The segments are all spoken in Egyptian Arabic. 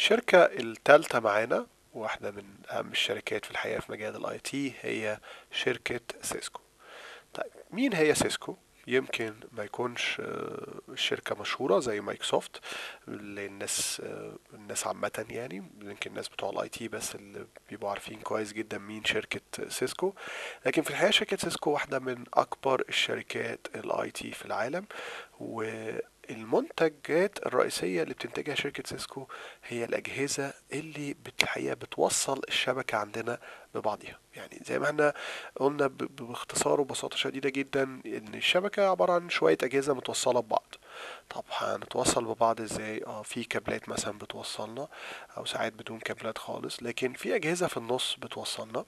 الشركة التالتة معانا واحدة من أهم الشركات في الحقيقة في مجال الاي تي هي شركة سيسكو طيب مين هي سيسكو؟ يمكن ما يكونش آه، شركة مشهورة زي مايكروسوفت للناس آه، الناس عامة يعني يمكن الناس بتوع الاي تي بس اللي بيبقوا عارفين كويس جدا مين شركة سيسكو لكن في الحقيقة شركة سيسكو واحدة من أكبر الشركات الاي تي في العالم والمنتجات الرئيسية اللي بتنتجها شركة سيسكو هي الأجهزة اللي بالحقيقة بتوصل الشبكة عندنا ببعضها يعني زي ما احنا قلنا ب- ب- باختصار وببساطة شديدة جدا ان الشبكة عبارة عن شوية أجهزة متوصلة ببعض طب هنتوصل ببعض ازاي اه في كابلات مثلا بتوصلنا او ساعات بدون كابلات خالص لكن في أجهزة في النص بتوصلنا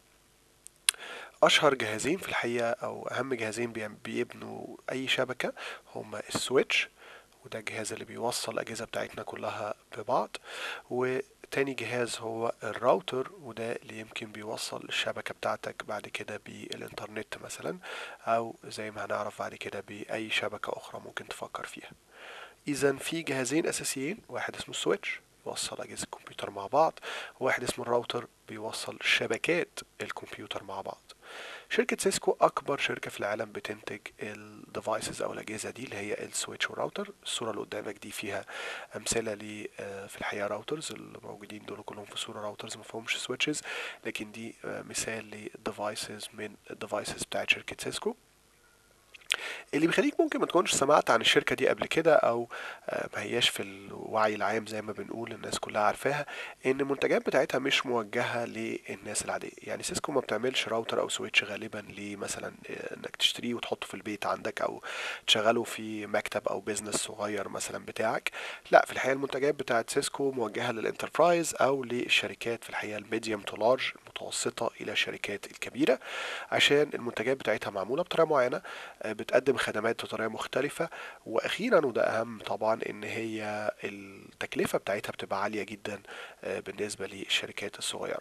اشهر جهازين في الحقيقه او اهم جهازين بيعم- بيبنوا اي شبكه هما السويتش وده الجهاز اللي بيوصل الاجهزه بتاعتنا كلها ببعض وتاني جهاز هو الراوتر وده اللي يمكن بيوصل الشبكه بتاعتك بعد كده بالانترنت مثلا او زي ما هنعرف بعد كده باي شبكه اخرى ممكن تفكر فيها اذا في جهازين اساسيين واحد اسمه السويتش بيوصل اجهزه الكمبيوتر مع بعض وواحد اسمه الراوتر بيوصل شبكات الكمبيوتر مع بعض شركة سيسكو أكبر شركة في العالم بتنتج الديفايسز أو الأجهزة دي اللي هي السويتش والراوتر الصورة اللي قدامك دي فيها أمثلة ل آه، في الحقيقة راوترز الموجودين دول كلهم في صورة راوترز مفهومش سويتشز لكن دي آه، مثال لديفايسز من الديفايسز بتاعت شركة سيسكو اللي بيخليك ممكن ما تكونش سمعت عن الشركة دي قبل كده أو آه، ما هياش في الوعي العام زي ما بنقول الناس كلها عارفاها إن المنتجات بتاعتها مش موجهة للناس العادية يعني سيسكو ما بتعملش راوتر أو سويتش غالبا لمثلا آه، إنك تشتريه وتحطه في البيت عندك أو تشغله في مكتب أو بيزنس صغير مثلا بتاعك لا في الحقيقة المنتجات بتاعت سيسكو موجهة للانتربرايز أو للشركات في الحقيقة الميديوم تو لارج المتوسطة إلى الشركات الكبيرة عشان المنتجات بتاعتها معمولة بطريقة معينة آه، بتقدم خدمات بطريقة مختلفة وأخيرا وده أهم طبعا إن هي التكلفة بتاعتها بتبقى عالية جدا آه، بالنسبة للشركات الصغيرة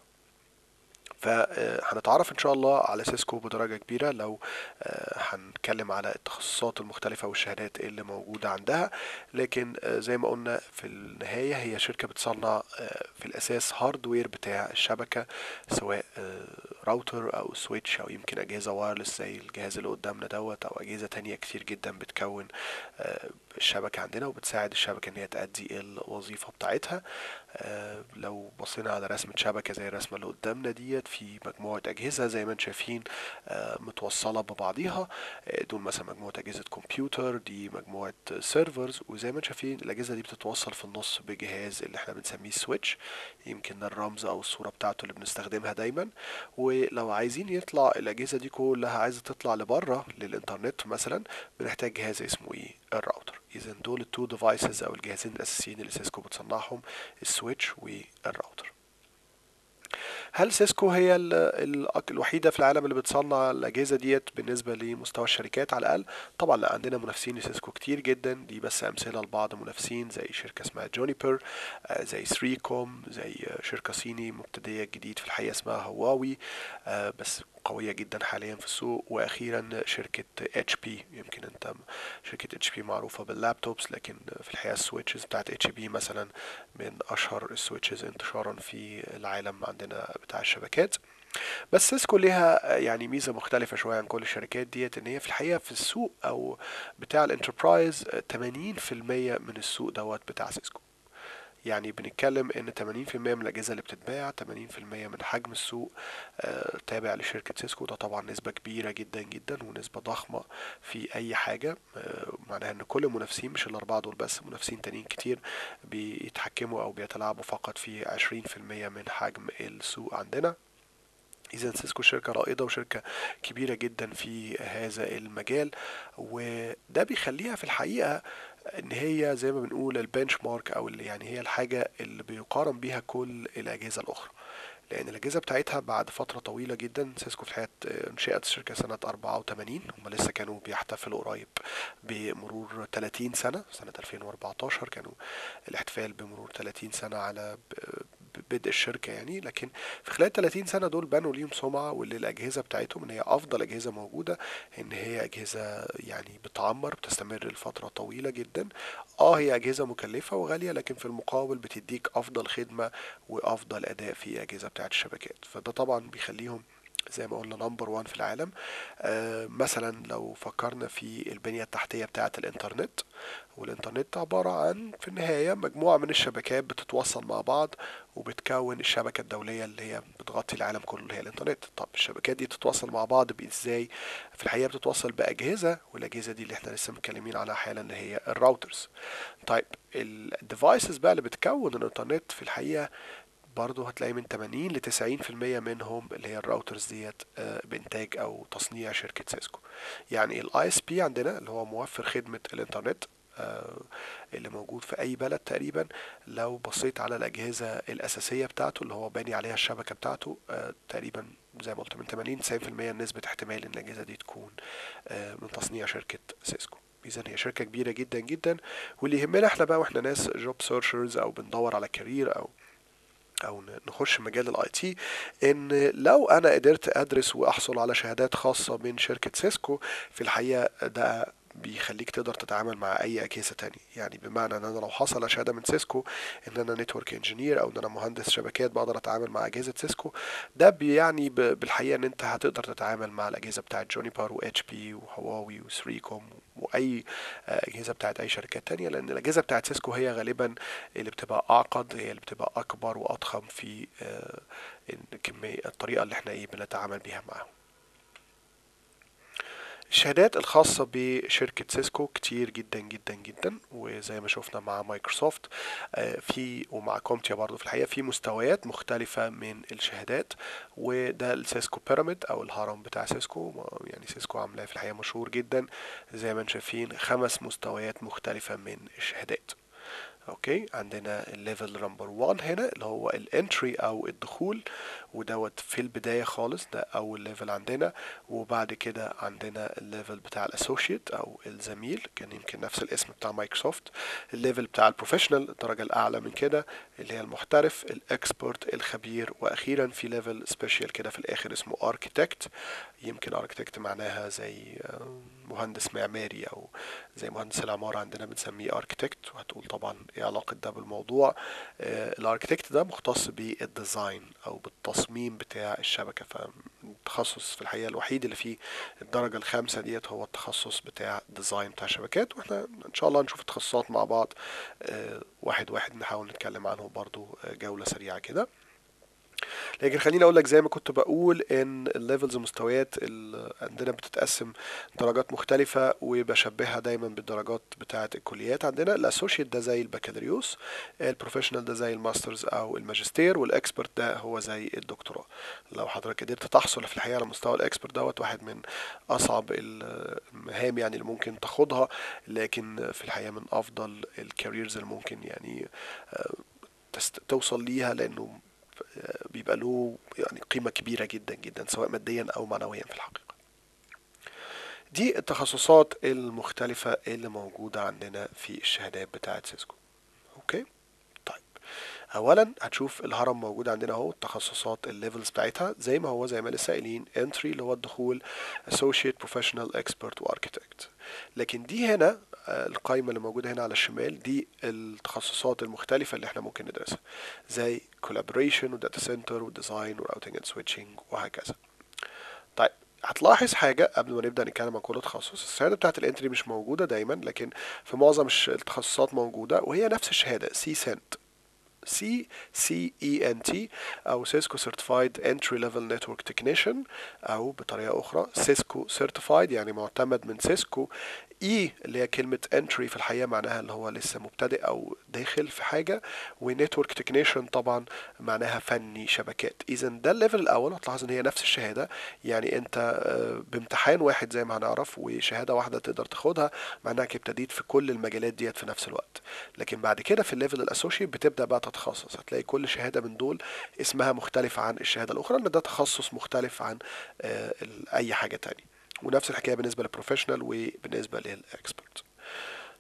فهنتعرف ان شاء الله على سيسكو بدرجة كبيرة لو آه، هنتكلم على التخصصات المختلفة والشهادات اللي موجودة عندها لكن آه، زي ما قلنا في النهاية هي شركة بتصنع آه، في الأساس هاردوير بتاع الشبكة سواء آه، راوتر أو سويتش أو يمكن أجهزة وايرلس زي الجهاز اللي قدامنا دوت أو أجهزة تانية كتير جدا بتكون آه، الشبكة عندنا وبتساعد الشبكة إن هي تأدي الوظيفة بتاعتها آه، لو بصينا على رسمة شبكة زي الرسمة اللي قدامنا ديت في مجموعة أجهزة زي ما انتم شايفين آه، متوصلة ببعضيها آه، دول مثلا مجموعة أجهزة كمبيوتر دي مجموعة سيرفرز وزي ما انتم شايفين الأجهزة دي بتتوصل في النص بجهاز اللي احنا بنسميه سويتش يمكن ده الرمز أو الصورة بتاعته اللي بنستخدمها دايما ولو عايزين يطلع الأجهزة دي كلها عايزة تطلع لبره للإنترنت مثلا بنحتاج جهاز اسمه ايه الراوتر إذا دول التو ديفايسز أو الجهازين الأساسيين اللي سيسكو بتصنعهم السويتش والراوتر هل سيسكو هي ال- ال- الوحيدة في العالم اللي بتصنع الأجهزة ديت بالنسبة لمستوى الشركات على الأقل؟ طبعا لا عندنا منافسين لسيسكو كتير جدا دي بس أمثلة لبعض منافسين زي شركة اسمها جونيبر آه، زي ثريكوم زي آه، شركة صيني مبتدية جديد في الحقيقة اسمها هواوي آه، بس قوية جدا حاليا في السوق وأخيرا شركة اتش بي يمكن انت شركة اتش بي معروفة باللابتوبس لكن في الحقيقة السويتشز بتاعت اتش بي مثلا من أشهر السويتشز انتشارا في العالم عندنا بتاع الشبكات بس سيسكو ليها يعني ميزة مختلفة شوية عن كل الشركات ديت ان هي في الحقيقة في السوق او بتاع الانتربرايز 80% من السوق دوت بتاع سيسكو يعني بنتكلم ان 80% من الاجهزه اللي بتتباع 80% من حجم السوق آه، تابع لشركه سيسكو ده طبعا نسبه كبيره جدا جدا ونسبه ضخمه في اي حاجه آه، معناها ان كل المنافسين مش الاربعه دول بس منافسين تانيين كتير بيتحكموا او بيتلاعبوا فقط في 20% من حجم السوق عندنا إذا سيسكو شركة رائدة وشركة كبيرة جدا في هذا المجال وده بيخليها في الحقيقة إن هي زي ما بنقول البنش مارك أو اللي يعني هي الحاجة اللي بيقارن بيها كل الأجهزة الأخرى لأن الأجهزة بتاعتها بعد فترة طويلة جدا سيسكو في الحقيقة انشئت الشركة سنة 84 هم لسه كانوا بيحتفلوا قريب بمرور 30 سنة سنة 2014 كانوا الاحتفال بمرور 30 سنة على ب- بدء الشركه يعني لكن في خلال 30 سنه دول بنوا ليهم سمعه واللي الاجهزه بتاعتهم ان هي افضل اجهزه موجوده ان هي اجهزه يعني بتعمر بتستمر لفتره طويله جدا اه هي اجهزه مكلفه وغاليه لكن في المقابل بتديك افضل خدمه وافضل اداء في اجهزه بتاعت الشبكات فده طبعا بيخليهم زي ما قلنا نمبر وان في العالم آه مثلا لو فكرنا في البنية التحتية بتاعة الانترنت والانترنت عبارة عن في النهاية مجموعة من الشبكات بتتوصل مع بعض وبتكون الشبكة الدولية اللي هي بتغطي العالم كله اللي هي الانترنت طب الشبكات دي تتوصل مع بعض ازاي في الحقيقة بتتوصل بأجهزة والأجهزة دي اللي احنا لسه متكلمين عنها حالا اللي هي الراوترز طيب الديفايسز بقى اللي بتكون الانترنت في الحقيقة برضه هتلاقي من 80 ل 90% منهم اللي هي الراوترز ديت آه، بإنتاج أو تصنيع شركة سيسكو يعني الاي اس بي عندنا اللي هو موفر خدمة الإنترنت آه، اللي موجود في أي بلد تقريبا لو بصيت على الأجهزة الأساسية بتاعته اللي هو باني عليها الشبكة بتاعته آه، تقريبا زي ما قلت من 80 90% نسبة احتمال إن الأجهزة دي تكون من تصنيع شركة سيسكو اذا هي شركه كبيره جدا جدا واللي يهمنا احنا بقى واحنا ناس جوب سيرشرز او بندور على كارير او او نخش مجال الاي تي ان لو انا قدرت ادرس واحصل على شهادات خاصه من شركه سيسكو في الحقيقه ده بيخليك تقدر تتعامل مع اي اجهزه تانية يعني بمعنى ان انا لو حصل على شهاده من سيسكو ان انا نتورك انجينير او ان انا مهندس شبكات بقدر اتعامل مع اجهزه سيسكو ده بيعني بالحقيقه ان انت هتقدر تتعامل مع الاجهزه بتاعت جونيبر واتش بي وهواوي وثريكوم واي اجهزه بتاعت اي شركات تانية لان الاجهزه بتاعت سيسكو هي غالبا اللي بتبقى اعقد هي اللي بتبقى اكبر واضخم في آه، كميه الطريقه اللي احنا ايه بنتعامل بيها معاهم الشهادات الخاصة بشركة سيسكو كتير جدا جدا جدا وزي ما شفنا مع مايكروسوفت آه، في ومع كومتيا برضو في الحقيقة في مستويات مختلفة من الشهادات وده السيسكو بيراميد او الهرم بتاع سيسكو يعني سيسكو عاملاه في الحقيقة مشهور جدا زي ما انتم شايفين خمس مستويات مختلفة من الشهادات اوكي عندنا الليفل نمبر 1 هنا اللي هو الانتري او الدخول ودوت في البداية خالص ده اول ليفل عندنا وبعد كده عندنا الليفل بتاع الاسوشيت او الزميل كان يمكن نفس الاسم بتاع مايكروسوفت الليفل بتاع البروفيشنال الدرجة الاعلى من كده اللي هي المحترف الاكسبرت الخبير واخيرا في ليفل سبيشال كده في الاخر اسمه اركيتكت يمكن اركيتكت معناها زي مهندس معماري او زي مهندس العمارة عندنا بنسميه اركيتكت وهتقول طبعا ايه علاقة ده بالموضوع آه، الاركيتكت ده مختص بالديزاين او بالتصميم بتاع الشبكة فالتخصص في الحقيقة الوحيد اللي فيه الدرجة الخامسة ديت هو التخصص بتاع ديزاين بتاع الشبكات واحنا ان شاء الله نشوف التخصصات مع بعض آه، واحد واحد نحاول نتكلم عنهم برضو آه، جولة سريعة كده لكن خليني اقول لك زي ما كنت بقول ان الليفلز المستويات اللي عندنا بتتقسم درجات مختلفه وبشبهها دايما بالدرجات بتاعه الكليات عندنا الاسوشيت ده زي البكالوريوس البروفيشنال ده زي الماسترز او الماجستير والاكسبرت ده هو زي الدكتوراه لو حضرتك قدرت تحصل في الحقيقه على مستوى الاكسبرت دوت واحد من اصعب المهام يعني اللي ممكن تاخدها لكن في الحقيقه من افضل الكاريرز اللي ممكن يعني آه، توصل ليها لانه بيبقى له يعني قيمة كبيرة جدا جدا سواء ماديا أو معنويا في الحقيقة دي التخصصات المختلفة اللي موجودة عندنا في الشهادات بتاعة سيسكو اوكي طيب اولا هتشوف الهرم موجود عندنا اهو التخصصات الليفلز بتاعتها زي ما هو زي ما لسه قايلين entry اللي هو الدخول associate professional expert واركيتكت لكن دي هنا القائمة اللي موجودة هنا على الشمال دي التخصصات المختلفة اللي احنا ممكن ندرسها زي collaboration وداتا سنتر وديزاين وراوتنج اند سويتشنج وهكذا طيب هتلاحظ حاجة قبل ما نبدأ نتكلم عن كل تخصص الشهادة بتاعت الانتري مش موجودة دايما لكن في معظم التخصصات موجودة وهي نفس الشهادة سي سنت سي سي اي ان تي او سيسكو سيرتيفايد انتري ليفل نتورك تكنيشن او بطريقه اخرى سيسكو سيرتيفايد يعني معتمد من سيسكو اي اللي هي كلمة entry في الحقيقة معناها اللي هو لسه مبتدئ او داخل في حاجة ونتورك تكنيشن طبعا معناها فني شبكات اذا ده الليفل الاول هتلاحظ ان هي نفس الشهادة يعني انت آه، بامتحان واحد زي ما هنعرف وشهادة واحدة تقدر تاخدها معناها انك ابتديت في كل المجالات ديت في نفس الوقت لكن بعد كده في الليفل الاسوشيت بتبدا بقى تتخصص هتلاقي كل شهادة من دول اسمها مختلف عن الشهادة الاخرى ان ده تخصص مختلف عن آه، اي حاجة تانية ونفس الحكايه بالنسبه للبروفيشنال وبالنسبه للاكسبرت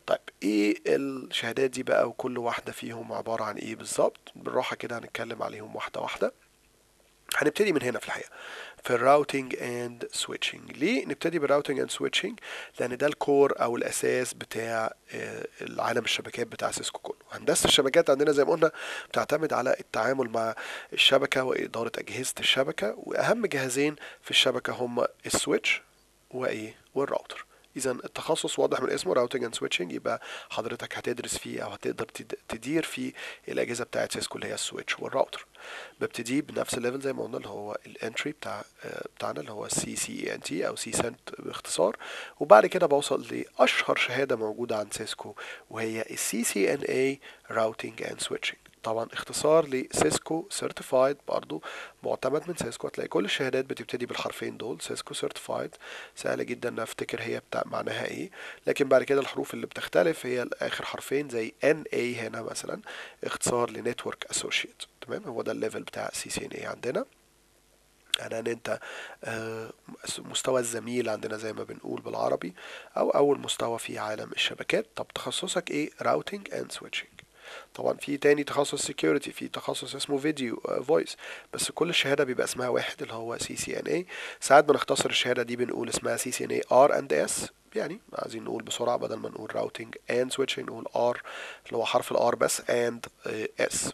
طيب ايه الشهادات دي بقى وكل واحدة فيهم عبارة عن ايه بالظبط بالراحة كده هنتكلم عليهم واحدة واحدة هنبتدي من هنا في الحقيقة في الراوتينج اند سويتشنج ليه نبتدي بالراوتينج اند سويتشنج لان ده الكور او الاساس بتاع آه، العالم الشبكات بتاع سيسكو كله هندسه الشبكات عندنا زي ما قلنا بتعتمد على التعامل مع الشبكه واداره اجهزه الشبكه واهم جهازين في الشبكه هما السويتش وايه والراوتر اذا التخصص واضح من اسمه راوتنج اند سويتشنج يبقى حضرتك هتدرس فيه او هتقدر تد- تدير فيه الاجهزه بتاعه سيسكو اللي هي السويتش والراوتر ببتدي بنفس الليفل زي ما قلنا اللي هو الانتري بتاع آه، بتاعنا اللي هو سي سي اي ان تي او سي سنت باختصار وبعد كده بوصل لاشهر شهاده موجوده عند سيسكو وهي السي سي ان اي راوتنج اند سويتشنج طبعا اختصار لسيسكو سيرتيفايد برضو معتمد من سيسكو هتلاقي كل الشهادات بتبتدي بالحرفين دول سيسكو سيرتيفايد سهل جدا ان افتكر هي بتاع معناها ايه لكن بعد كده الحروف اللي بتختلف هي اخر حرفين زي ان اي هنا مثلا اختصار لنتورك اسوشيت تمام هو ده الليفل بتاع سي سي ان اي عندنا انا ان انت آه، مستوى الزميل عندنا زي ما بنقول بالعربي او اول مستوى في عالم الشبكات طب تخصصك ايه راوتينج اند سويتشنج طبعا في تاني تخصص سكيورتي في تخصص اسمه فيديو فويس بس كل الشهاده بيبقى اسمها واحد اللي هو سي سي ان اي ساعات بنختصر الشهاده دي بنقول اسمها سي سي ان اي ار اند اس يعني عايزين نقول بسرعه بدل ما نقول راوتينج اند سويتشنج نقول ار اللي هو حرف الار بس اند اس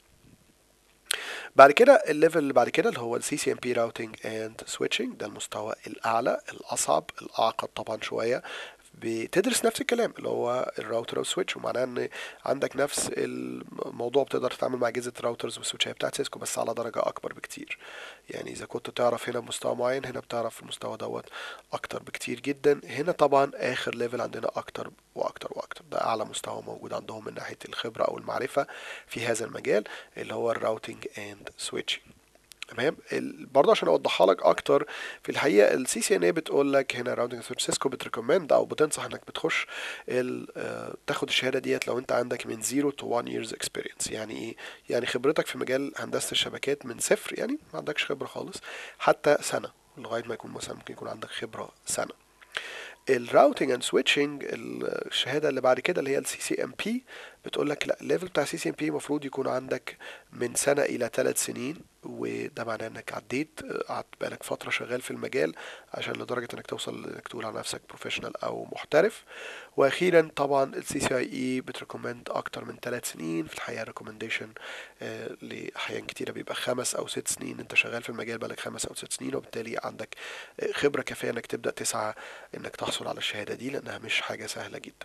بعد كده الليفل اللي بعد كده اللي هو السي سي ام بي راوتنج اند سويتشنج ده المستوى الاعلى الاصعب الاعقد طبعا شويه بتدرس نفس الكلام اللي هو الراوتر او سويتش ومعناه ان عندك نفس الموضوع بتقدر تتعامل مع اجهزه الراوترز والسويتشات بتاعت سيسكو بس على درجه اكبر بكتير يعني اذا كنت تعرف هنا مستوى معين هنا بتعرف المستوى دوت اكتر بكتير جدا هنا طبعا اخر ليفل عندنا اكتر واكتر واكتر ده اعلى مستوى موجود عندهم من ناحيه الخبره او المعرفه في هذا المجال اللي هو الراوتنج اند سويتشنج تمام ال- برضه عشان اوضحها لك اكتر في الحقيقه السي سي ان اي بتقول لك هنا راوندنج سويتش سيسكو بتريكومند او بتنصح انك بتخش ال- آه، تاخد الشهاده ديت لو انت عندك من 0 تو 1 years experience يعني ايه يعني خبرتك في مجال هندسه الشبكات من صفر يعني ما عندكش خبره خالص حتى سنه لغايه ما يكون مثلا ممكن يكون عندك خبره سنه الراوتنج اند سويتشنج الشهاده اللي بعد كده اللي هي السي سي ام بي بتقول لك لا الليفل بتاع السي سي ام بي المفروض يكون عندك من سنه الى ثلاث سنين وده معناه انك عديت آه، قعدت بقالك فتره شغال في المجال عشان لدرجه انك توصل انك تقول على نفسك بروفيشنال او محترف واخيرا طبعا السي سي اي اي بتريكومند اكتر من ثلاث سنين في الحقيقه ريكومنديشن لاحيان كتيره بيبقى خمس او ست سنين انت شغال في المجال بقالك خمس او ست سنين وبالتالي عندك آه، خبره كافيه انك تبدا تسعى انك تحصل على الشهاده دي لانها مش حاجه سهله جدا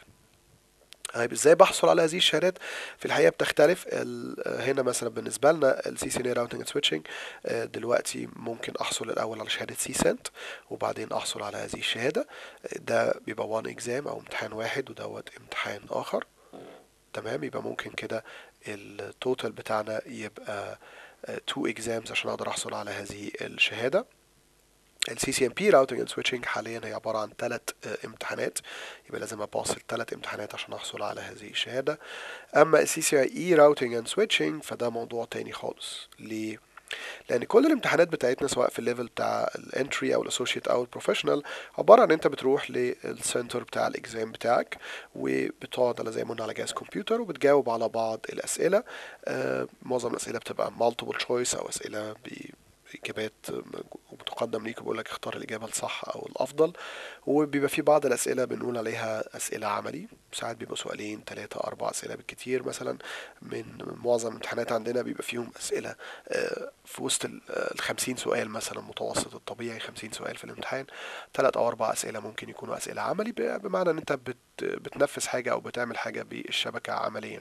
طيب ازاي بحصل على هذه الشهادات في الحقيقه بتختلف ال- هنا مثلا بالنسبه لنا السي سي ان راوتنج اند سويتشنج دلوقتي ممكن احصل الاول على شهاده سي سنت وبعدين احصل على هذه الشهاده آه، ده بيبقى وان اكزام او امتحان واحد ودوت امتحان اخر تمام يبقى ممكن كده التوتال بتاعنا يبقى 2 اكزامز عشان اقدر احصل على هذه الشهاده السي سي ام بي راوتنج اند سويتشنج حاليا هي عباره عن ثلاث امتحانات يبقى لازم اباص الثلاث امتحانات عشان احصل على هذه الشهاده اما السي سي اي راوتنج اند سويتشنج فده موضوع تاني خالص ليه لان كل الامتحانات بتاعتنا سواء في الليفل بتاع الانتري او الاسوشيت او البروفيشنال عباره عن انت بتروح للسنتر بتاع الاكزام بتاعك وبتقعد على زي ما قلنا على جهاز كمبيوتر وبتجاوب على بعض الاسئله آه معظم الاسئله بتبقى multiple choice او اسئله ب اجابات وبتقدم ليك وبيقول لك اختار الاجابه الصح او الافضل وبيبقى في بعض الاسئله بنقول عليها اسئله عملي ساعات بيبقى سؤالين ثلاثة أربع أسئلة بالكتير مثلا من معظم الامتحانات عندنا بيبقى فيهم أسئلة آه، في وسط ال آه، الخمسين سؤال مثلا متوسط الطبيعي خمسين سؤال في الامتحان ثلاث أو أربع أسئلة ممكن يكونوا أسئلة عملي ب- بمعنى إن أنت بت بتنفذ حاجة أو بتعمل حاجة بالشبكة عمليا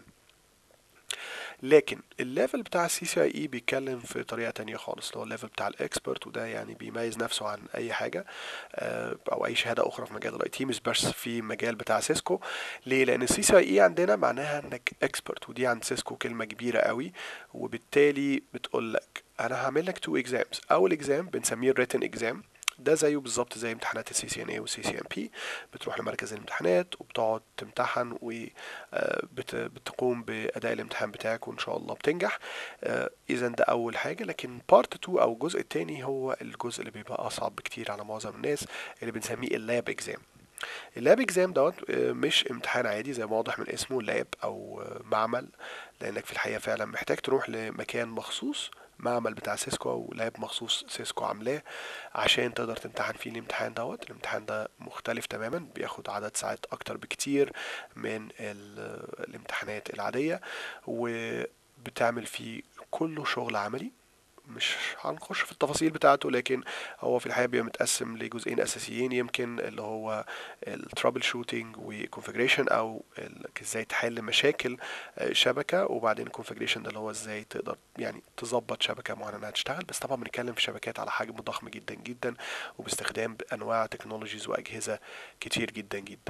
لكن الليفل بتاع السي سي اي اي بيتكلم في طريقه تانية خالص اللي هو الليفل بتاع الاكسبرت وده يعني بيميز نفسه عن اي حاجه آه، او اي شهاده اخرى في مجال الاي تي مش بس في مجال بتاع سيسكو ليه لان السي سي اي اي عندنا معناها انك اكسبرت ودي عند سيسكو كلمه كبيره قوي وبالتالي بتقول لك انا هعمل لك تو اكزامز اول اكزام بنسميه الريتن اكزام ده زيه بالظبط زي امتحانات السي سي ان اي والسي سي ام بي بتروح لمركز الامتحانات وبتقعد تمتحن وبتقوم باداء الامتحان بتاعك وان شاء الله بتنجح اذا ده اول حاجه لكن بارت 2 او الجزء الثاني هو الجزء اللي بيبقى اصعب بكتير على معظم الناس اللي بنسميه اللاب اكزام اللاب اكزام دوت آه، مش امتحان عادي زي ما واضح من اسمه لاب او آه، معمل لانك في الحقيقه فعلا محتاج تروح لمكان مخصوص معمل بتاع سيسكو او لاب مخصوص سيسكو عاملاه عشان تقدر تمتحن فيه الامتحان دوت الامتحان ده مختلف تماما بياخد عدد ساعات اكتر بكتير من ال- الامتحانات العاديه وبتعمل فيه كله شغل عملي مش هنخش في التفاصيل بتاعته لكن هو في الحقيقه بيبقى متقسم لجزئين اساسيين يمكن اللي هو الترابل شوتينج وكونفجريشن او ال- ازاي تحل مشاكل آه، شبكه وبعدين الكونفجريشن ده اللي هو ازاي تقدر يعني تظبط شبكه معينه انها تشتغل بس طبعا بنتكلم في شبكات على حجم ضخم جدا جدا وباستخدام انواع تكنولوجيز واجهزه كتير جدا جدا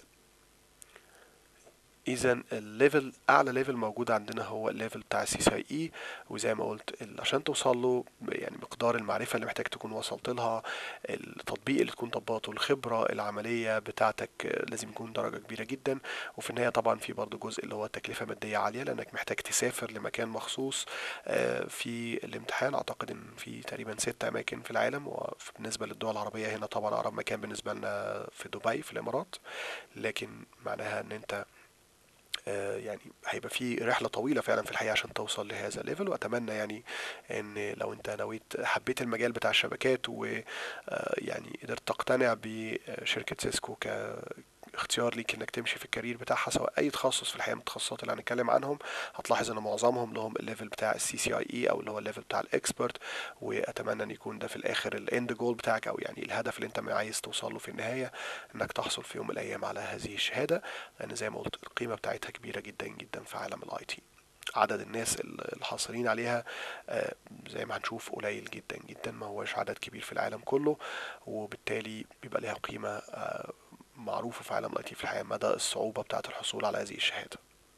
اذا الليفل اعلى ليفل موجود عندنا هو الليفل بتاع السي سي اي وزي ما قلت ال- عشان توصل له يعني مقدار المعرفه اللي محتاج تكون وصلت لها التطبيق اللي تكون طبقته الخبره العمليه بتاعتك آه، لازم يكون درجه كبيره جدا وفي النهايه طبعا في برضه جزء اللي هو تكلفه ماديه عاليه لانك محتاج تسافر لمكان مخصوص آه، في الامتحان اعتقد ان في تقريبا ست اماكن في العالم وبالنسبه للدول العربيه هنا طبعا اقرب مكان بالنسبه لنا في دبي في الامارات لكن معناها ان انت آه، يعني هيبقى في رحلة طويلة فعلا في الحقيقة عشان توصل لهذا الليفل وأتمنى يعني إن لو أنت نويت حبيت المجال بتاع الشبكات ويعني قدرت تقتنع بشركة سيسكو كاختيار ليك انك تمشي في الكارير بتاعها سواء اي تخصص في الحقيقه من التخصصات اللي هنتكلم عنهم هتلاحظ ان معظمهم لهم الليفل بتاع السي سي اي اي او اللي هو الليفل بتاع الاكسبرت واتمنى ان يكون ده في الاخر الاند جول بتاعك او يعني الهدف اللي انت عايز توصل له في النهايه انك تحصل في يوم من الايام على هذه الشهاده لان زي ما قلت القيمه بتاعتها كبيره جدا جدا في عالم الاي تي عدد الناس ال- الحاصلين عليها آه، زي ما هنشوف قليل جدا جدا ما هوش عدد كبير في العالم كله وبالتالي بيبقى لها قيمة آه، معروفة في عالم الاي تي في الحقيقة مدى الصعوبة بتاعة الحصول على هذه الشهادة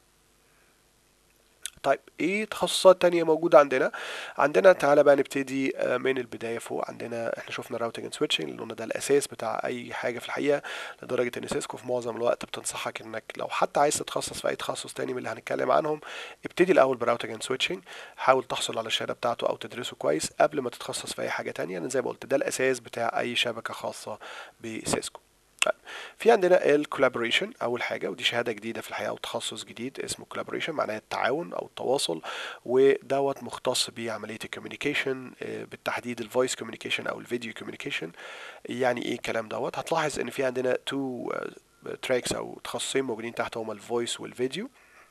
طيب ايه تخصصات تانية موجودة عندنا عندنا تعالى بقى نبتدي آه، من البداية فوق عندنا احنا شفنا الراوتنج اند سويتشنج اللي قلنا ده الاساس بتاع اي حاجة في الحقيقة لدرجة ان سيسكو في معظم الوقت بتنصحك انك لو حتى عايز تتخصص في اي تخصص تاني من اللي هنتكلم عنهم ابتدي الاول براوتنج اند سويتشنج حاول تحصل على الشهادة بتاعته او تدرسه كويس قبل ما تتخصص في اي حاجة تانية لان زي ما قلت ده الاساس بتاع اي شبكة خاصة بسيسكو طيب في عندنا الكولابوريشن اول حاجه ودي شهاده جديده في الحقيقه او تخصص جديد اسمه كولابوريشن معناها التعاون او التواصل ودوت مختص بعمليه الكوميونيكيشن بالتحديد الفويس كوميونيكيشن او الفيديو كوميونيكيشن يعني ايه الكلام دوت هتلاحظ ان في عندنا تو تراكس او تخصصين موجودين تحت هما الفويس والفيديو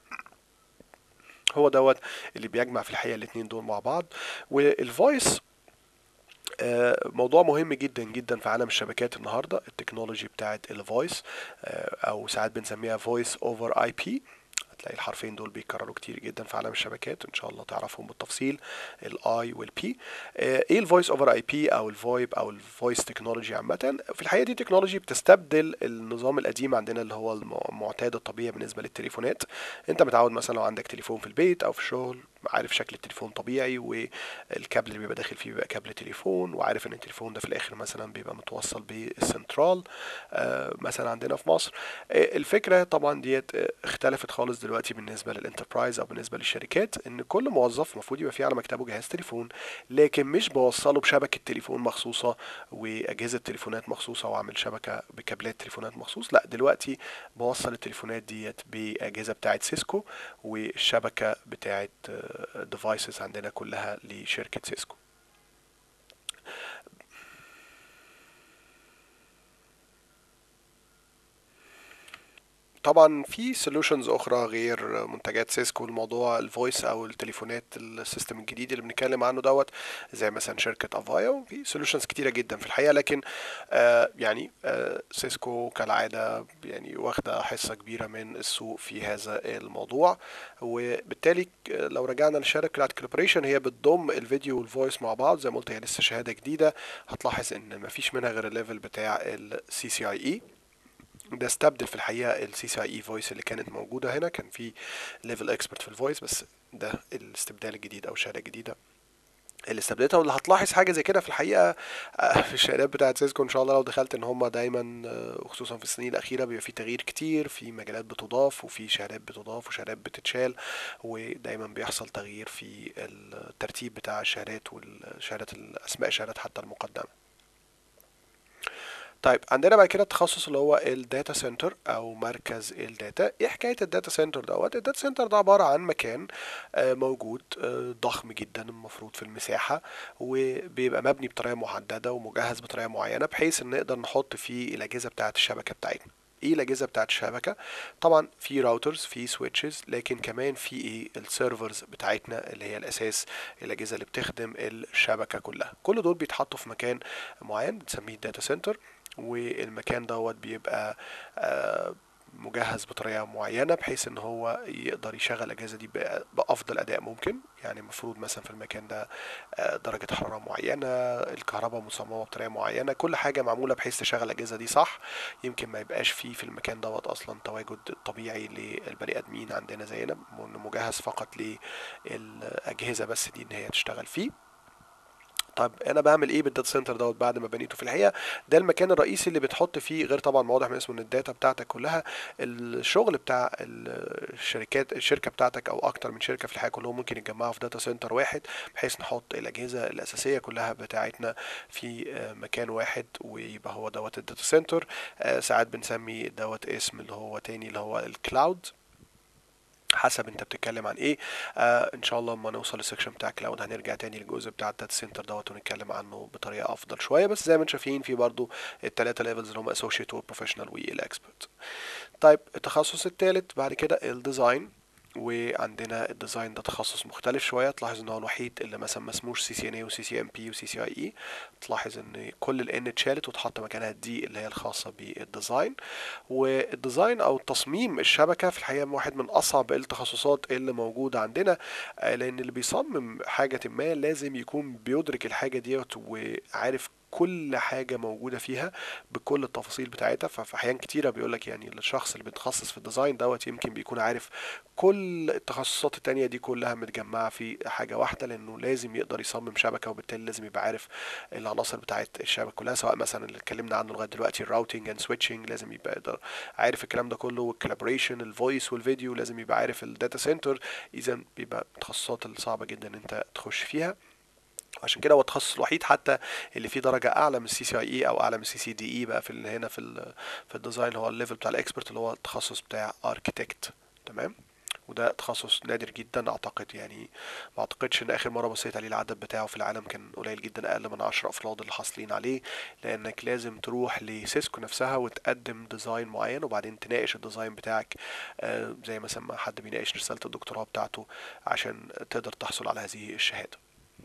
هو دوت اللي بيجمع في الحقيقه الاثنين دول مع بعض والفويس آه، موضوع مهم جدا جدا في عالم الشبكات النهارده التكنولوجي بتاعت الفويس او ساعات بنسميها فويس اوفر اي بي هتلاقي الحرفين دول بيتكرروا كتير جدا في عالم الشبكات ان شاء الله تعرفهم بالتفصيل الاي والبي ايه الفويس اوفر اي بي او الفويب او الفويس تكنولوجي عامه في الحقيقه دي تكنولوجي بتستبدل النظام القديم عندنا اللي هو الم- المعتاد الطبيعي بالنسبه للتليفونات انت متعود مثلا لو عندك تليفون في البيت او في الشغل عارف شكل التليفون طبيعي والكابل اللي بيبقى داخل فيه بيبقى كابل تليفون وعارف ان التليفون ده في الاخر مثلا بيبقى متوصل بالسنترال آه، مثلا عندنا في مصر آه، الفكره طبعا ديت آه، اختلفت خالص دلوقتي بالنسبه للانتربرايز او بالنسبه للشركات ان كل موظف المفروض يبقى فيه على مكتبه جهاز تليفون لكن مش بوصله بشبكه تليفون مخصوصه واجهزه تليفونات مخصوصه واعمل شبكه بكابلات تليفونات مخصوص لا دلوقتي بوصل التليفونات ديت باجهزه بتاعه سيسكو والشبكه بتاعه ديفايسز عندنا كلها لشركه سيسكو طبعا في سولوشنز اخرى غير منتجات سيسكو الموضوع الفويس او التليفونات السيستم الجديد اللي بنتكلم عنه دوت زي مثلا شركه افايو في سولوشنز كتيره جدا في الحقيقه لكن آه يعني آه سيسكو كالعاده يعني واخده حصه كبيره من السوق في هذا الموضوع وبالتالي آه، لو رجعنا للشركه بتاعت كولابوريشن هي بتضم الفيديو والفويس مع بعض زي ما قلت هي لسه شهاده جديده هتلاحظ ان مفيش منها غير الليفل بتاع السي سي اي اي ده استبدل في الحقيقه السي سي اي فويس اللي كانت موجوده هنا كان في ليفل اكسبرت في الفويس بس ده الاستبدال الجديد او الشهاده الجديده اللي استبدلتها واللي هتلاحظ حاجه زي كده في الحقيقه آه، في الشهادات بتاعت سيسكو ان شاء الله لو دخلت ان هم دايما آه، وخصوصا في السنين الاخيره بيبقى في تغيير كتير في مجالات بتضاف وفي شهادات بتضاف وشهادات بتتشال ودايما بيحصل تغيير في الترتيب بتاع الشهادات والشهادات الاسماء الشهادات حتى المقدمه طيب عندنا بعد كده التخصص اللي هو الداتا سنتر او مركز الداتا ايه حكايه الداتا سنتر دوت الداتا سنتر ده عباره عن مكان آه، موجود آه، ضخم جدا المفروض في المساحه وبيبقى مبني بطريقه محدده ومجهز بطريقه معينه بحيث ان نقدر نحط فيه الاجهزه بتاعه الشبكه بتاعتنا ايه الاجهزه بتاعه الشبكه طبعا في راوترز في سويتشز لكن كمان في ايه السيرفرز بتاعتنا اللي هي الاساس الاجهزه اللي بتخدم الشبكه كلها كل دول بيتحطوا في مكان معين بنسميه الداتا سنتر والمكان دوت بيبقى آه، مجهز بطريقه معينه بحيث ان هو يقدر يشغل الاجهزه دي بأ- بافضل اداء ممكن يعني المفروض مثلا في المكان ده آه، درجه حراره معينه الكهرباء مصممه بطريقه معينه كل حاجه معموله بحيث تشغل الاجهزه دي صح يمكن ما يبقاش فيه في المكان دوت اصلا تواجد طبيعي للبني ادمين عندنا زينا م- مجهز فقط للاجهزه بس دي ان هي تشتغل فيه طب انا بعمل ايه بالداتا سنتر دوت بعد ما بنيته في الحقيقه ده المكان الرئيسي اللي بتحط فيه غير طبعا ما واضح من اسمه ان الداتا بتاعتك كلها الشغل بتاع الشركات الشركه بتاعتك او اكتر من شركه في الحقيقه كلهم ممكن يتجمعوا في داتا سنتر واحد بحيث نحط الاجهزه الاساسيه كلها بتاعتنا في آه، مكان واحد ويبقى هو دوت الداتا سنتر آه، ساعات بنسمي دوت اسم اللي هو تاني اللي هو الكلاود حسب انت بتتكلم عن ايه آه ان شاء الله لما نوصل للسكشن بتاع كلاود هنرجع تاني للجزء بتاع الداتا سنتر دوت ونتكلم عنه بطريقه افضل شويه بس زي ما انتم شايفين في برضو الثلاثه ليفلز اللي هم اسوشيت والبروفيشنال والاكسبرت طيب التخصص الثالث بعد كده الديزاين وعندنا الديزاين ده تخصص مختلف شويه تلاحظ ان هو الوحيد اللي مثلا ما اسموش سي سي ان اي وسي سي ام بي وسي سي اي اي تلاحظ ان كل الان اتشالت واتحط مكانها الدي اللي هي الخاصه بالديزاين والديزاين او تصميم الشبكه في الحقيقه واحد من اصعب التخصصات اللي موجوده عندنا آه، لان اللي بيصمم حاجه ما لازم يكون بيدرك الحاجه ديت وعارف كل حاجة موجودة فيها بكل التفاصيل بتاعتها ففي أحيان كتيرة بيقولك يعني الشخص اللي بيتخصص في الديزاين دوت يمكن بيكون عارف كل التخصصات التانية دي كلها متجمعة في حاجة واحدة لأنه لازم يقدر يصمم شبكة وبالتالي لازم يبقى عارف العناصر بتاعت الشبكة كلها سواء مثلا اللي اتكلمنا عنه لغاية دلوقتي الراوتينج اند سويتشنج لازم يبقى يقدر عارف الكلام ده كله والكولابوريشن الفويس والفيديو لازم يبقى عارف الداتا سنتر إذا بيبقى التخصصات الصعبة جدا إن أنت تخش فيها عشان كده هو التخصص الوحيد حتى اللي فيه درجه اعلى من السي سي اي اي او اعلى من السي سي دي اي بقى في ال- هنا في ال في الديزاين هو الليفل بتاع الاكسبرت اللي هو التخصص بتاع اركيتكت تمام وده تخصص نادر جدا اعتقد يعني ما اعتقدش ان اخر مره بصيت عليه العدد بتاعه في العالم كان قليل جدا اقل من 10 افراد اللي حاصلين عليه لانك لازم تروح لسيسكو نفسها وتقدم ديزاين معين وبعدين تناقش الديزاين بتاعك آه، زي مثلا ما حد بيناقش رساله الدكتوراه بتاعته عشان تقدر تحصل على هذه الشهاده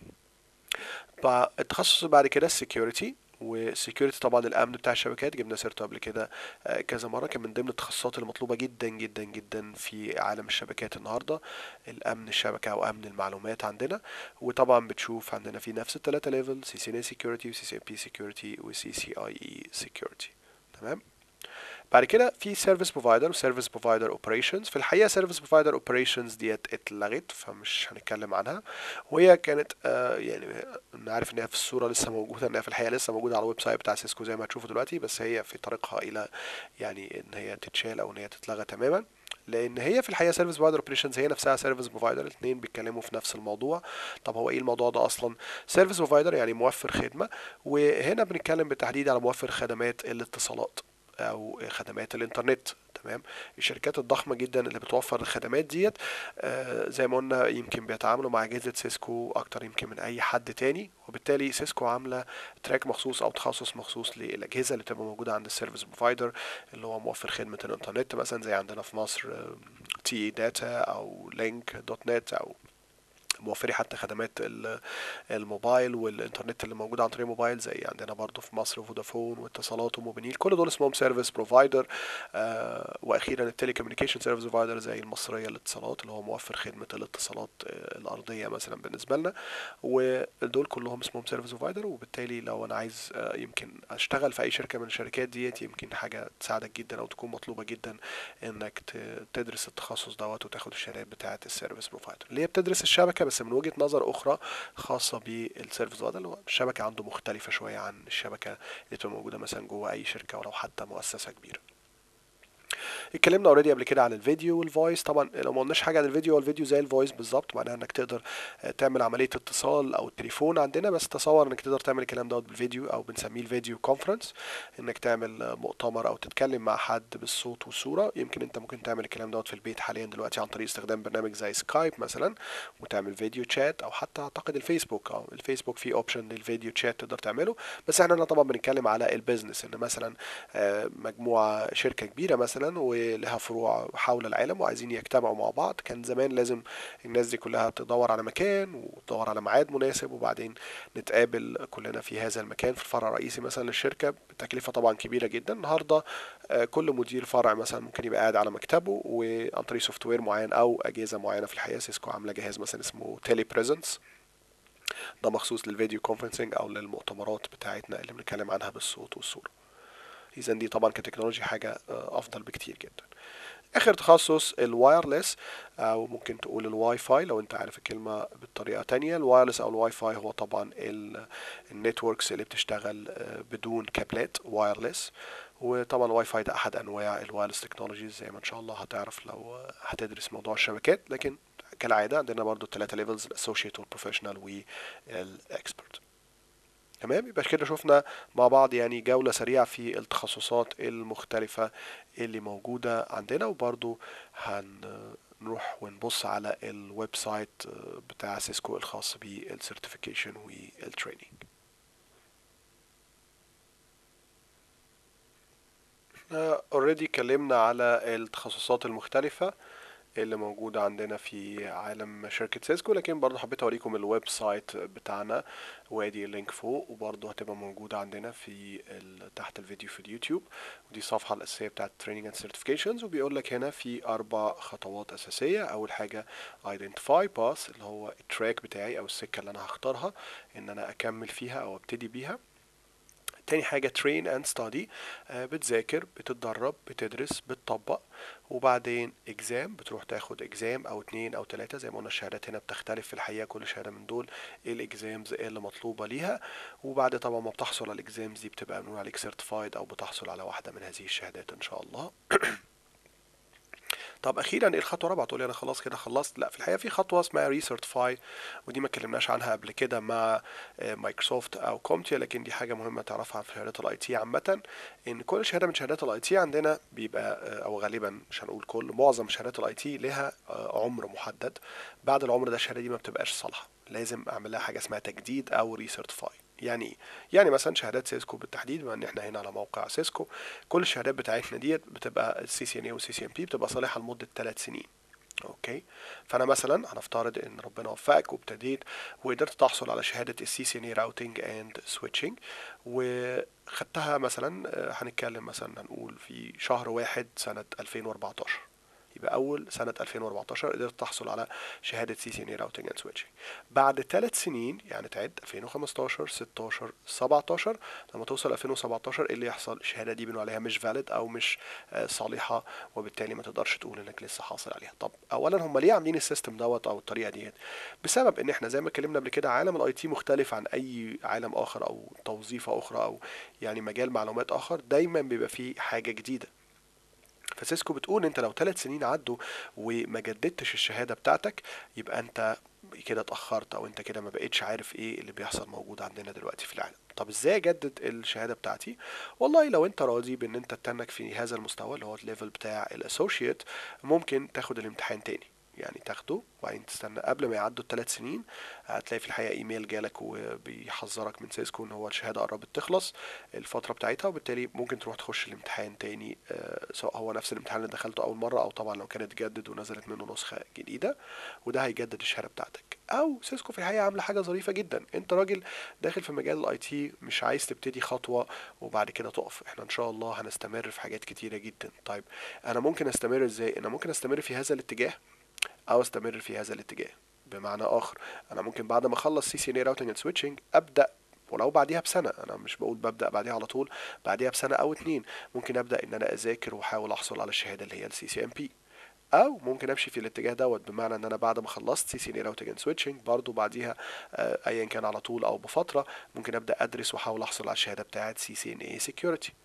التخصص بعد كده السكيورتي والسكيورتي طبعا الامن بتاع الشبكات جبنا سيرته قبل كده آه، كذا مره كان من ضمن التخصصات المطلوبه جدا جدا جدا في عالم الشبكات النهارده الامن الشبكه او امن المعلومات عندنا وطبعا بتشوف عندنا في نفس الثلاثه ليفل سي سي ان سكيورتي وسي سي ام بي سكيورتي وسي سي اي اي سكيورتي تمام بعد كده في سيرفيس بروفايدر وسيرفيس بروفايدر اوبريشنز في الحقيقه سيرفيس بروفايدر اوبريشنز ديت اتلغت فمش هنتكلم عنها وهي كانت آه يعني انا عارف ان هي في الصوره لسه موجوده انها في الحقيقه لسه موجوده على الويب سايت بتاع سيسكو زي ما هتشوفوا دلوقتي بس هي في طريقها الى يعني ان هي تتشال او ان هي تتلغى تماما لان هي في الحقيقه سيرفيس بروفايدر اوبريشنز هي نفسها سيرفيس بروفايدر الاثنين بيتكلموا في نفس الموضوع طب هو ايه الموضوع ده اصلا سيرفيس بروفايدر يعني موفر خدمه وهنا بنتكلم بالتحديد على موفر خدمات الاتصالات او خدمات الانترنت تمام الشركات الضخمه جدا اللي بتوفر الخدمات ديت آه زي ما قلنا يمكن بيتعاملوا مع اجهزه سيسكو اكتر يمكن من اي حد تاني وبالتالي سيسكو عامله تراك مخصوص او تخصص مخصوص للاجهزه اللي بتبقى موجوده عند السيرفيس بروفايدر اللي هو موفر خدمه الانترنت مثلا زي عندنا في مصر تي داتا او لينك دوت نت او موفرين حتى خدمات ال- الموبايل والانترنت اللي موجود عن طريق الموبايل زي عندنا برضو في مصر فودافون واتصالات وموبينيل كل دول اسمهم سيرفيس بروفايدر واخيرا التلي كوميونيكيشن سيرفيس بروفايدر زي المصريه للاتصالات اللي هو موفر خدمه الاتصالات آه، الارضيه مثلا بالنسبه لنا ودول كلهم اسمهم سيرفيس بروفايدر وبالتالي لو انا عايز آه، يمكن اشتغل في اي شركه من الشركات ديت يمكن حاجه تساعدك جدا او تكون مطلوبه جدا انك ت- تدرس التخصص دوت وتاخد الشهادات بتاعه السيرفيس بروفايدر اللي هي بتدرس الشبكه بس من وجهه نظر اخرى خاصه بالسيرفيس بروفايدر اللي هو الشبكه عنده مختلفه شويه عن الشبكه اللي بتبقى موجوده مثلا جوه اي شركه ولو حتى مؤسسه كبيره اتكلمنا اوريدي قبل كده عن الفيديو والفويس طبعا لو ما قلناش حاجه عن الفيديو والفيديو زي الفويس بالظبط معناها انك تقدر آه، تعمل عمليه اتصال او التليفون عندنا بس تصور انك تقدر تعمل الكلام دوت بالفيديو او بنسميه الفيديو كونفرنس انك تعمل آه، مؤتمر او تتكلم مع حد بالصوت والصوره يمكن انت ممكن تعمل الكلام دوت في البيت حاليا دلوقتي عن طريق استخدام برنامج زي سكايب مثلا وتعمل فيديو تشات او حتى اعتقد الفيسبوك او الفيسبوك فيه اوبشن للفيديو تشات تقدر تعمله بس احنا هنا طبعا بنتكلم على البيزنس ان مثلا آه، مجموعه شركه كبيره مثلا ولها فروع حول العالم وعايزين يجتمعوا مع بعض كان زمان لازم الناس دي كلها تدور على مكان وتدور على ميعاد مناسب وبعدين نتقابل كلنا في هذا المكان في الفرع الرئيسي مثلا للشركه بتكلفه طبعا كبيره جدا النهارده آه، كل مدير فرع مثلا ممكن يبقى قاعد على مكتبه وعن طريق سوفت وير معين او اجهزه معينه في الحياه سيسكو عامله جهاز مثلا اسمه تيلي بريزنس ده مخصوص للفيديو كونفرنسنج او للمؤتمرات بتاعتنا اللي بنتكلم عنها بالصوت والصوره اذا دي طبعا كتكنولوجي حاجه آه، افضل بكتير جدا اخر تخصص الوايرلس او ممكن تقول الواي فاي لو انت عارف الكلمه بطريقه تانية الوايرلس او الواي فاي هو طبعا النتوركس اللي بتشتغل آه، بدون كابلات وايرلس وطبعا الواي فاي ده احد انواع الوايرلس تكنولوجيز زي ما ان شاء الله هتعرف لو آه، هتدرس موضوع الشبكات لكن كالعاده عندنا برضو الثلاثه ليفلز الاسوشيت والبروفيشنال والاكسبرت تمام يبقى كده شفنا مع بعض يعني جولة سريعة في التخصصات المختلفة اللي موجودة عندنا وبرضو هنروح ونبص على الويب سايت بتاع سيسكو الخاص بالسيرتيفيكيشن والتريننج احنا اوريدي اتكلمنا على التخصصات المختلفة اللي موجودة عندنا في عالم شركة سيسكو لكن برضه حبيت اوريكم الويب سايت بتاعنا وادي اللينك فوق وبرضه هتبقى موجودة عندنا في ال- تحت الفيديو في اليوتيوب ودي الصفحة الأساسية بتاعت Training and Certifications وبيقول لك هنا في أربع خطوات أساسية أول حاجة Identify Path اللي هو التراك بتاعي أو السكة اللي أنا هختارها إن أنا أكمل فيها أو أبتدي بيها تاني حاجة train and study آه، بتذاكر بتتدرب بتدرس بتطبق وبعدين exam بتروح تاخد exam او اتنين او تلاتة زي ما قلنا الشهادات هنا بتختلف في الحقيقة كل شهادة من دول ايه الاكزامز اللي مطلوبة ليها وبعد طبعا ما بتحصل على الاكزامز دي بتبقى بنقول عليك certified او بتحصل على واحدة من هذه الشهادات ان شاء الله طب اخيرا ايه الخطوه الرابعه تقولي انا خلاص كده خلصت لا في الحقيقه في خطوه اسمها ريسيرتيفاي ودي ما اتكلمناش عنها قبل كده مع آه، مايكروسوفت او كومتيا لكن دي حاجه مهمه تعرفها في شهادات الاي تي عامه ان كل شهاده من شهادات الاي تي عندنا بيبقى آه، او غالبا مش هنقول كل معظم شهادات الاي تي لها آه، عمر محدد بعد العمر ده الشهاده دي ما بتبقاش صالحه لازم اعمل لها حاجه اسمها تجديد او ريسيرتيفاي يعني ايه يعني مثلا شهادات سيسكو بالتحديد بما ان احنا هنا على موقع سيسكو كل الشهادات بتاعتنا ديت بتبقى السي سي ان اي والسي سي ام بي بتبقى صالحه لمده ثلاث سنين اوكي فانا مثلا هنفترض ان ربنا وفقك وابتديت وقدرت تحصل على شهاده السي سي ان اي راوتنج اند سويتشنج وخدتها مثلا آه، هنتكلم مثلا هنقول في شهر واحد سنه 2014 يبقى اول سنه 2014 قدرت تحصل على شهاده سي سي ان اي راوتنج اند سويتشنج بعد ثلاث سنين يعني تعد 2015 16 17 لما توصل 2017 ايه اللي يحصل الشهاده دي بنقول عليها مش فاليد او مش آه، صالحه وبالتالي ما تقدرش تقول انك لسه حاصل عليها طب اولا هم ليه عاملين السيستم دوت او الطريقه ديت بسبب ان احنا زي ما اتكلمنا قبل كده عالم الاي تي مختلف عن اي عالم اخر او توظيفه اخرى او يعني مجال معلومات اخر دايما بيبقى فيه حاجه جديده فسيسكو بتقول انت لو ثلاث سنين عدوا وما جددتش الشهاده بتاعتك يبقى انت كده اتاخرت او انت كده ما بقتش عارف ايه اللي بيحصل موجود عندنا دلوقتي في العالم طب ازاي اجدد الشهاده بتاعتي والله لو انت راضي بان انت تتنك في هذا المستوى اللي هو الليفل بتاع الاسوشيت ممكن تاخد الامتحان تاني يعني تاخده وبعدين تستنى قبل ما يعدوا الثلاث سنين هتلاقي في الحقيقه ايميل جالك وبيحذرك من سيسكو ان هو الشهاده قربت تخلص الفتره بتاعتها وبالتالي ممكن تروح تخش الامتحان تاني آه، سواء هو نفس الامتحان اللي دخلته اول مره او طبعا لو كانت جدد ونزلت منه نسخه جديده وده هيجدد الشهاده بتاعتك او سيسكو في الحقيقه عامله حاجه ظريفه جدا انت راجل داخل في مجال الاي تي مش عايز تبتدي خطوه وبعد كده تقف احنا ان شاء الله هنستمر في حاجات كتيره جدا طيب انا ممكن استمر ازاي انا ممكن استمر في هذا الاتجاه او استمر في هذا الاتجاه بمعنى اخر انا ممكن بعد ما اخلص سي سي ان اي راوتنج اند سويتشنج ابدا ولو بعديها بسنه انا مش بقول ببدا بعديها على طول بعديها بسنه او اتنين ممكن ابدا ان انا اذاكر واحاول احصل على الشهاده اللي هي السي سي ام بي او ممكن امشي في الاتجاه دوت بمعنى ان انا بعد ما خلصت سي سي ان اي راوتنج اند سويتشنج برضه بعديها آه، ايا كان على طول او بفتره ممكن ابدا ادرس واحاول احصل على الشهاده بتاعه سي سي ان اي سكيورتي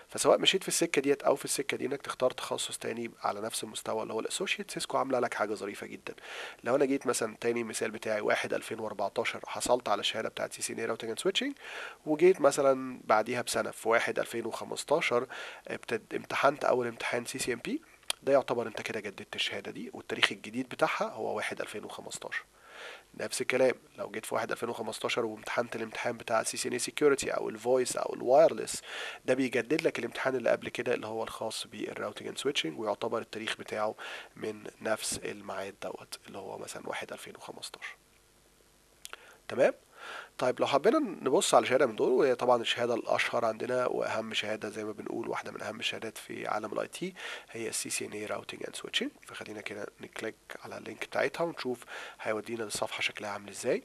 فسواء مشيت في السكه ديت او في السكه دي انك تختار تخصص تاني على نفس المستوى اللي هو الاسوشيت سيسكو عامله لك حاجه ظريفه جدا لو انا جيت مثلا تاني مثال بتاعي 1 2014 حصلت على الشهاده بتاعت سي سي ان راوتنج اند سويتشنج وجيت مثلا بعديها بسنه في 1 2015 ابتد امتحنت اول امتحان سي سي ام بي ده يعتبر انت كده جددت الشهاده دي والتاريخ الجديد بتاعها هو 1 2015 نفس الكلام لو جيت في 1 2015 وامتحنت الامتحان بتاع سي سي ان سكيورتي او الفويس او الوايرلس ده بيجدد لك الامتحان اللي قبل كده اللي هو الخاص بالراوتنج اند سويتشنج ويعتبر التاريخ بتاعه من نفس الميعاد دوت اللي هو مثلا 1 2015 تمام طيب لو حبينا نبص على شهاده من دول وهي طبعا الشهاده الاشهر عندنا واهم شهاده زي ما بنقول واحده من اهم الشهادات في عالم الاي تي هي السي سي ان اي راوتنج اند سويتشنج فخلينا كده نكليك على اللينك بتاعتها ونشوف هيودينا للصفحه شكلها عامل ازاي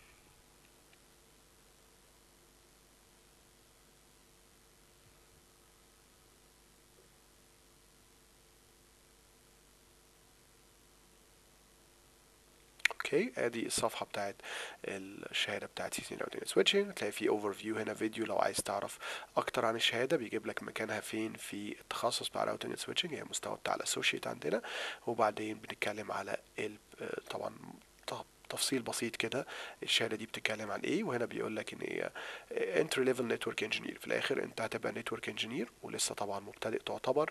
اوكي ادي الصفحه بتاعت الشهاده بتاعت سي سي راوتنج سويتشنج هتلاقي في اوفر فيو هنا فيديو لو عايز تعرف اكتر عن الشهاده بيجيب لك مكانها فين في التخصص بتاع راوتنج سويتشنج هي المستوى بتاع الاسوشيت عندنا وبعدين بنتكلم على ال طبعا تفصيل بسيط كده الشهاده دي بتتكلم عن ايه وهنا بيقول لك ان هي انتري ليفل نتورك انجينير في الاخر انت هتبقى نتورك انجينير ولسه طبعا مبتدئ تعتبر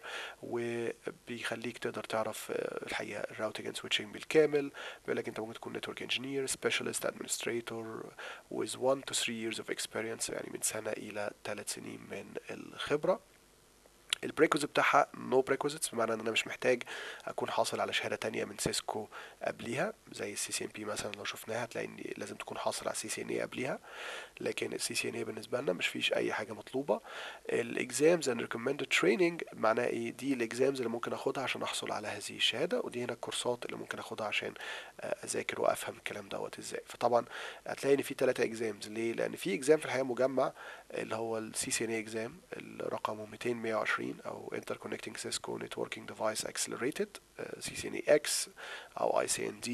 وبيخليك تقدر تعرف الحقيقه الراوتنج اند سويتشنج بالكامل بيقول لك انت ممكن تكون نتورك انجينير سبيشالست ادمنستريتور with 1 to 3 years of experience يعني من سنه الى 3 سنين من الخبره البريكوزيت بتاعها نو بريكوزيتس بمعنى ان انا مش محتاج اكون حاصل على شهاده تانية من سيسكو قبليها زي السي سي ام بي مثلا لو شفناها هتلاقي ان لازم تكون حاصل على السي سي ان اي قبليها لكن السي سي ان اي بالنسبه لنا مش فيش اي حاجه مطلوبه الاكزامز اند ريكومندد تريننج معناها ايه دي الاكزامز اللي ممكن اخدها عشان احصل على هذه الشهاده ودي هنا الكورسات اللي ممكن اخدها عشان اذاكر وافهم الكلام دوت ازاي فطبعا هتلاقي ان في ثلاثه اكزامز ليه لان في اكزام في الحقيقه مجمع اللي هو السي سي ان اي اكزام رقمه 200 120 او Interconnecting Cisco Networking Device Accelerated CCNA-X أو ICND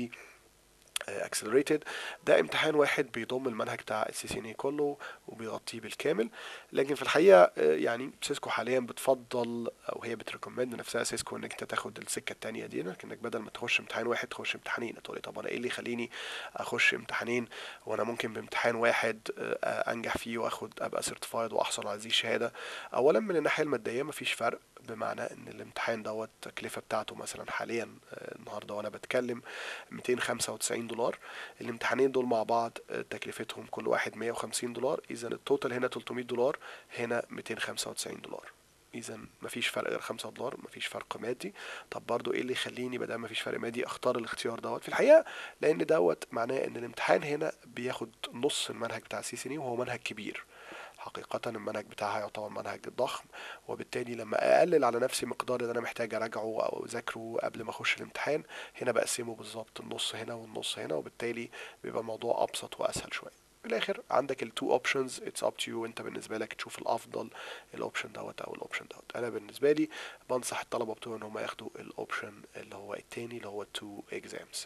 اكسلريتد ده امتحان واحد بيضم المنهج بتاع السي سي ان اي كله وبيغطيه بالكامل لكن في الحقيقه يعني سيسكو حاليا بتفضل او هي بتريكومند نفسها سيسكو انك انت تاخد السكه الثانيه دي انك بدل ما تخش امتحان واحد تخش امتحانين تقول لي طب انا ايه اللي يخليني اخش امتحانين وانا ممكن بامتحان واحد انجح فيه واخد ابقى سيرتيفايد واحصل على هذه الشهاده اولا من الناحيه الماديه مفيش فرق بمعنى ان الامتحان دوت التكلفه بتاعته مثلا حاليا النهارده وانا بتكلم 295 دولار الامتحانين دول مع بعض تكلفتهم كل واحد 150 دولار اذا التوتال هنا 300 دولار هنا 295 دولار اذا مفيش فرق غير 5 دولار مفيش فرق مادي طب برضو ايه اللي يخليني بدل مفيش فرق مادي اختار الاختيار دوت في الحقيقه لان دوت معناه ان الامتحان هنا بياخد نص المنهج بتاع سي سي وهو منهج كبير حقيقة المنهج بتاعها يعتبر منهج ضخم وبالتالي لما أقلل على نفسي مقدار اللي أنا محتاج أراجعه أو أذاكره قبل ما أخش الامتحان هنا بقسمه بالظبط النص هنا والنص هنا وبالتالي بيبقى الموضوع أبسط وأسهل شوية في الآخر عندك التو أوبشنز اتس أب تو يو أنت بالنسبة لك تشوف الأفضل الأوبشن دوت أو الأوبشن دوت أنا بالنسبة لي بنصح الطلبة بتوعي إن هم ياخدوا الأوبشن اللي هو التاني اللي هو التو إكزامز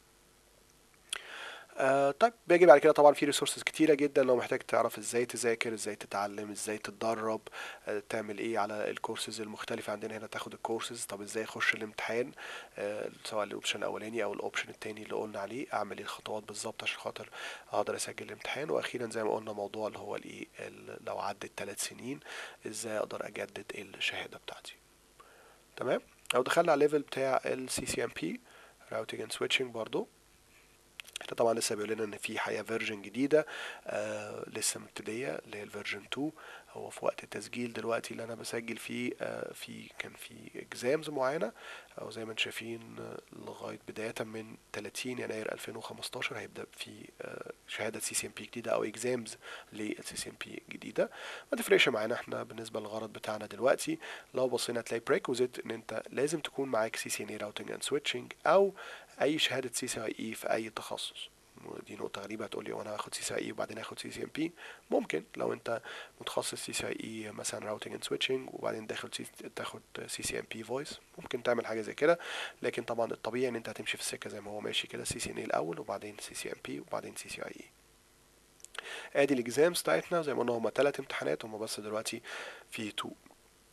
آه طيب بيجي بعد كده طبعا في ريسورسز كتيرة جدا لو محتاج تعرف ازاي تذاكر ازاي تتعلم ازاي تتدرب آه تعمل ايه على الكورسز المختلفة عندنا هنا تاخد الكورسز طب ازاي اخش الامتحان آه سواء الاوبشن الاولاني او الاوبشن التاني اللي قلنا عليه اعمل ايه الخطوات بالظبط عشان خاطر اقدر اسجل الامتحان واخيرا زي ما قلنا موضوع اللي هو الايه لو عدت ثلاث سنين ازاي اقدر اجدد الشهادة بتاعتي تمام لو دخلنا على الليفل بتاع السي سي ام بي راوتنج اند سويتشنج برضو احنا طبعا لسه بيقول لنا ان في حقيقه فيرجن جديده آه لسه مبتديه اللي هي الفيرجن 2 هو في وقت التسجيل دلوقتي اللي انا بسجل فيه آه في كان في اكزامز معينه او زي ما انتم شايفين آه لغايه بدايه من 30 يناير 2015 هيبدا في آه شهاده سي سي ام بي جديده او اكزامز للسي سي ام بي جديده ما تفرقش معانا احنا بالنسبه للغرض بتاعنا دلوقتي لو بصينا تلاقي بريكوزيت ان انت لازم تكون معاك سي سي ان اي راوتنج اند سويتشنج او اي شهاده سي سي اي اي في اي تخصص ودي نقطه غريبه هتقول لي وانا هاخد سي سي اي وبعدين هاخد سي سي ام بي ممكن لو انت متخصص سي سي اي مثلا راوتنج اند سويتشنج وبعدين داخل سي تاخد سي سي ام بي فويس ممكن تعمل حاجه زي كده لكن طبعا الطبيعي ان انت هتمشي في السكه زي ما هو ماشي كده سي سي ان اي الاول وبعدين سي سي ام بي وبعدين سي سي اي اي ادي الاكزامز بتاعتنا زي ما قلنا هما ثلاث امتحانات هما بس دلوقتي في تو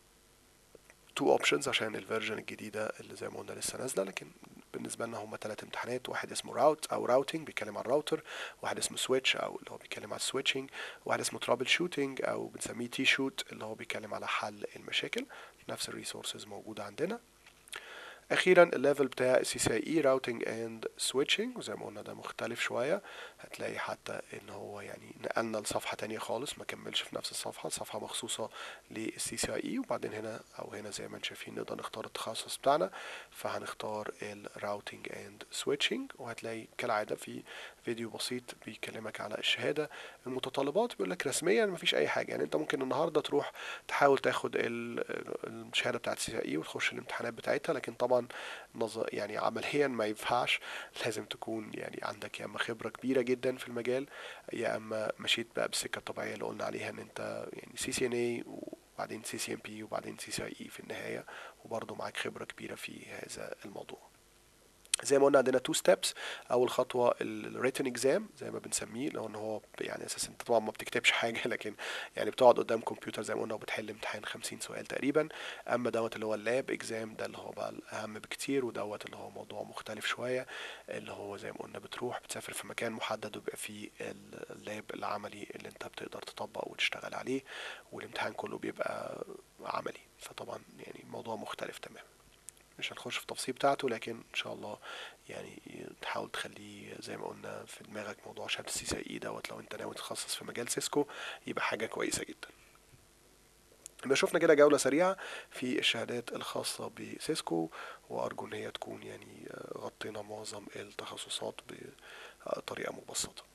تو اوبشنز عشان الفيرجن الجديده اللي زي ما قلنا لسه نازله لكن بالنسبه لنا هم ثلاث امتحانات واحد اسمه راوت او راوتنج بيتكلم عن الراوتر واحد اسمه سويتش او اللي هو بيتكلم عن السويتشنج واحد اسمه ترابل شوتنج او بنسميه تي شوت اللي هو بيتكلم على حل المشاكل نفس الريسورسز موجوده عندنا اخيرا الليفل بتاع سي سي اي راوتنج اند سويتشنج وزي ما قلنا ده مختلف شويه هتلاقي حتى ان هو يعني نقلنا لصفحه تانية خالص ما كملش في نفس الصفحه صفحه مخصوصه للسي سي اي وبعدين هنا او هنا زي ما انتم شايفين نقدر نختار التخصص بتاعنا فهنختار الراوتنج اند سويتشنج وهتلاقي كالعاده في فيديو بسيط بيكلمك على الشهاده المتطلبات بيقول لك رسميا مفيش اي حاجه يعني انت ممكن النهارده تروح تحاول تاخد الشهاده بتاعت السي اي وتخش الامتحانات بتاعتها لكن طبعا يعني عمليا ما ينفعش لازم تكون يعني عندك يا اما خبره كبيره جدا في المجال يا اما مشيت بقى بالسكه الطبيعيه اللي قلنا عليها ان انت يعني سي سي ان اي وبعدين سي سي ام بي وبعدين سي سي اي في النهايه وبرضه معاك خبره كبيره في هذا الموضوع زي ما قلنا عندنا تو ستيبس اول خطوه الريتن اكزام زي ما بنسميه لو ان هو يعني اساسا انت طبعا ما بتكتبش حاجه لكن يعني بتقعد قدام كمبيوتر زي ما قلنا وبتحل امتحان 50 سؤال تقريبا اما دوت اللي هو اللاب اكزام ده اللي هو بقى الاهم بكتير ودوت اللي هو موضوع مختلف شويه اللي هو زي ما قلنا بتروح بتسافر في مكان محدد ويبقى فيه اللاب العملي اللي انت بتقدر تطبق وتشتغل عليه والامتحان كله بيبقى عملي فطبعا يعني موضوع مختلف تماما مش هنخش في التفاصيل بتاعته لكن ان شاء الله يعني تحاول تخليه زي ما قلنا في دماغك موضوع شهاده السي سي اي دوت لو انت ناوي تتخصص في مجال سيسكو يبقى حاجه كويسه جدا يبقى شفنا كده جولة سريعة في الشهادات الخاصة بسيسكو وأرجو إن هي تكون يعني غطينا معظم التخصصات بطريقة مبسطة